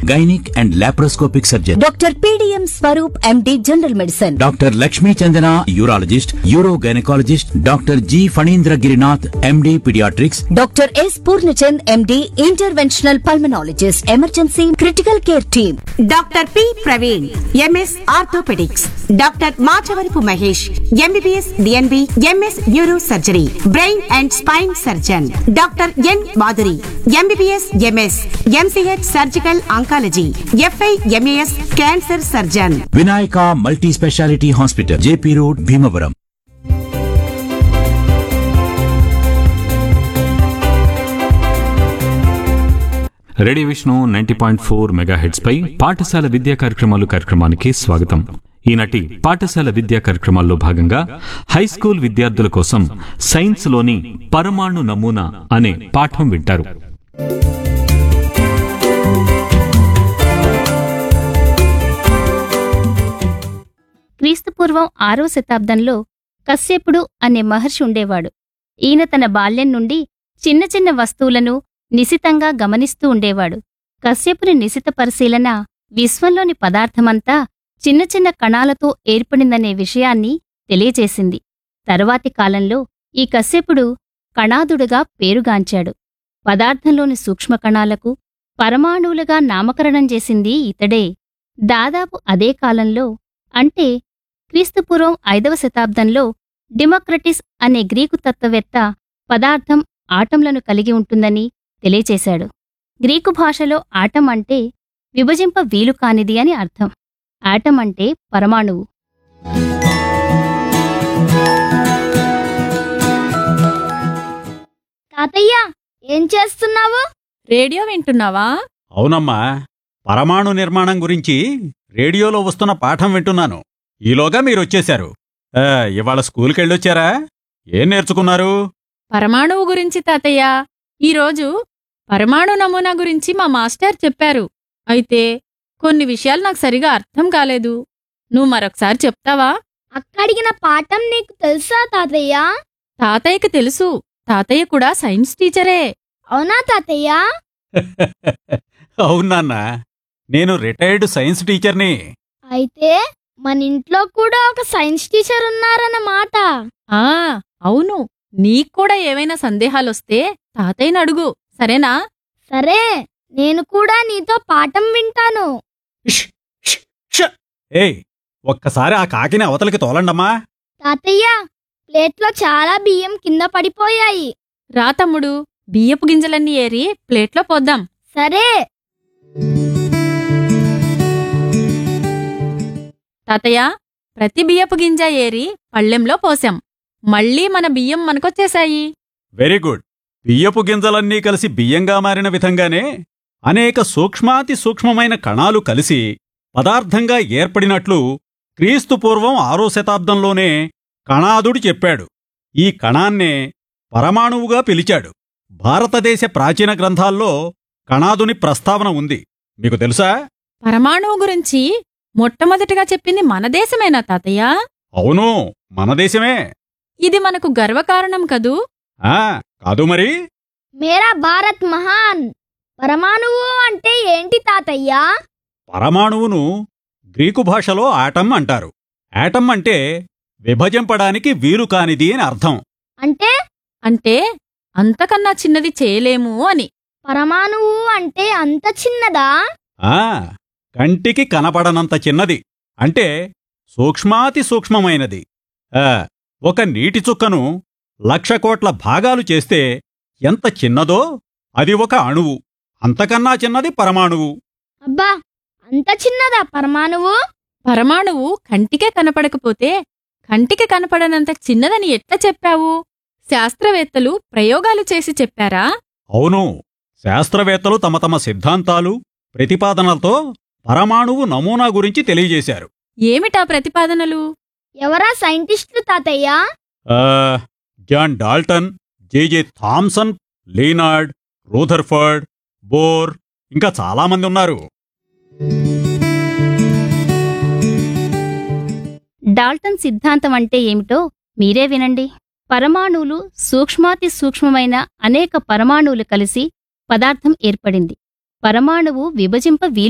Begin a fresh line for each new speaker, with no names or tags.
Gynaec and laparoscopic surgeon
doctor PDM Swaroop MD general medicine
doctor Lakshmi Chandana urologist uro gynaecologist doctor G Phanindra Girinath MD paediatrics
doctor S Purnachand MD interventional pulmonologist emergency critical care team
doctor P Praveen MS orthopaedics doctor Machavarapu Mahesh MBBS DNB MS neuro surgery brain and spine surgeon doctor N Madhuri MBBS MS MCh surgical oncology FI MAS cancer surgeon
Vinayaka multi speciality hospital JP road Bhimavaram
radio Vishnu ninety point four పై పాఠశాల విద్యా కార్యక్రమాలు కార్యక్రమానికి స్వాగతం ఈనాటి పాఠశాల విద్యా కార్యక్రమాల్లో భాగంగా హై స్కూల్ విద్యార్థుల కోసం సైన్స్ లోని పరమాణు నమూనా అనే పాఠం వింటారు
క్రీస్తుపూర్వం ఆరవ శతాబ్దంలో కశ్యపుడు అనే మహర్షి ఉండేవాడు ఈయన తన బాల్యం నుండి చిన్న చిన్న వస్తువులను నిశితంగా గమనిస్తూ ఉండేవాడు కశ్యపుని నిశిత పరిశీలన విశ్వంలోని పదార్థమంతా చిన్న చిన్న కణాలతో ఏర్పడిందనే విషయాన్ని తెలియచేసింది తరువాతి కాలంలో ఈ కశ్యపుడు కణాదుడుగా పేరుగాంచాడు పదార్థంలోని సూక్ష్మ కణాలకు పరమాణువులుగా నామకరణం చేసింది ఇతడే దాదాపు అదే కాలంలో అంటే క్రీస్తుపూర్వం ఐదవ శతాబ్దంలో డిమోక్రటిస్ అనే గ్రీకు తత్వవేత్త పదార్థం ఆటంలను కలిగి ఉంటుందని తెలియచేశాడు గ్రీకు భాషలో ఆటం అంటే విభజింప వీలు కానిది అని అర్థం ఆటం అంటే పరమాణువు
తాతయ్య ఏం చేస్తున్నావు
రేడియో వింటున్నావా
అవునమ్మా పరమాణు నిర్మాణం గురించి రేడియోలో వస్తున్న పాఠం వింటున్నాను ఈలోగా మీరొచ్చేశారు ఆ, ఇవాళ స్కూల్కి వెళ్ళొచ్చారా ఏం నేర్చుకున్నారు
పరమాణువు గురించి తాతయ్య ఈరోజు పరమాణు నమూనా గురించి మా మాస్టర్ చెప్పారు అయితే కొన్ని విషయాలు నాకు సరిగా అర్థం కాలేదు నువ్వు మరొకసారి చెప్తావా
అక్క అడిగిన పాఠం నీకు తెలుసా తాతయ్య
తాతయ్యకి తెలుసు తాతయ్య కూడా సైన్స్ టీచరే
అవునా తాతయ్య
అవునాన్నా నేను రిటైర్డ్ సైన్స్ టీచర్ని
అయితే మన ఇంట్లో కూడా ఒక సైన్స్ టీచర్ ఉన్నారన్నమాట
ఆ అవును నీకు కూడా ఏవైనా సందేహాలొస్తే తాతయ్యని అడుగు సరేనా
సరే నేను కూడా నీతో పాఠం వింటాను
ష్, ష్, ష్. ఏయ్ ఒక్కసారి ఆ కాకిని అవతలికి తోలండమ్మా
తాతయ్య ప్లేట్లో చాలా బియ్యం కింద పడిపోయాయి
రా తమ్ముడు బియ్యపు గింజలన్నీ ఏరి ప్లేట్లో పోద్దాం
సరే
తాతయ్య ప్రతి బియ్యపు గింజ ఏరి పళ్ళెంలో పోసాం మళ్ళీ మన బియ్యం మనకొచ్చేశాయి
వెరీ గుడ్ బియ్యపు గింజలన్నీ కలిసి బియ్యంగా మారిన విధంగానే అనేక సూక్ష్మాతి సూక్ష్మమైన కణాలు కలిసి పదార్థంగా ఏర్పడినట్లు క్రీస్తు పూర్వం ఆరో శతాబ్దంలోనే కణాదుడు చెప్పాడు ఈ కణాన్నే పరమాణువుగా పిలిచాడు భారతదేశ ప్రాచీన గ్రంథాల్లో కణాదుని ప్రస్తావన ఉంది మీకు తెలుసా
పరమాణువు గురించి మొట్టమొదటిగా చెప్పింది మన దేశమేనా తాతయ్య
అవును మన దేశమే
ఇది మనకు గర్వకారణం కదూ
ఆ కాదు మరి
మేరా భారత్ మహాన్ పరమాణువు అంటే ఏంటి తాతయ్య
పరమాణువును గ్రీకు భాషలో ఆటం అంటారు ఆటం అంటే విభజింపడానికి వీలు కానిది అని అర్థం
అంటే
అంటే అంతకన్నా చిన్నది చేయలేము అని
పరమాణువు అంటే అంత చిన్నదా
ఆ కంటికి కనపడనంత చిన్నది అంటే సూక్ష్మాతి సూక్ష్మమైనది ఆ ఒక నీటి చుక్కను లక్ష కోట్ల భాగాలు చేస్తే ఎంత చిన్నదో అది ఒక అణువు అంతకన్నా చిన్నది పరమాణువు
అబ్బా అంత చిన్నదా పరమాణువు
పరమాణువు కంటికే కనపడకపోతే కంటికి కనపడనంత చిన్నదని ఎట్లా చెప్పావు శాస్త్రవేత్తలు ప్రయోగాలు చేసి చెప్పారా
అవును శాస్త్రవేత్తలు తమ తమ సిద్ధాంతాలు ప్రతిపాదనలతో పరమాణువు నమూనా గురించి తెలియజేశారు
ఏమిటా ప్రతిపాదనలు
ఎవరా సైంటిస్టులు తాతయ్య
ఆ, John Dalton JJ Thomson Lenard Rutherford Bohr ఇంకా చాలామంది ఉన్నారు
డాల్టన్ సిద్ధాంతం అంటే ఏమిటో మీరే వినండి పరమాణువులు సూక్ష్మాతి సూక్ష్మమైన అనేక పరమాణువులు కలిసి పదార్థం ఏర్పడింది పరమాణువు విభజింప వీలు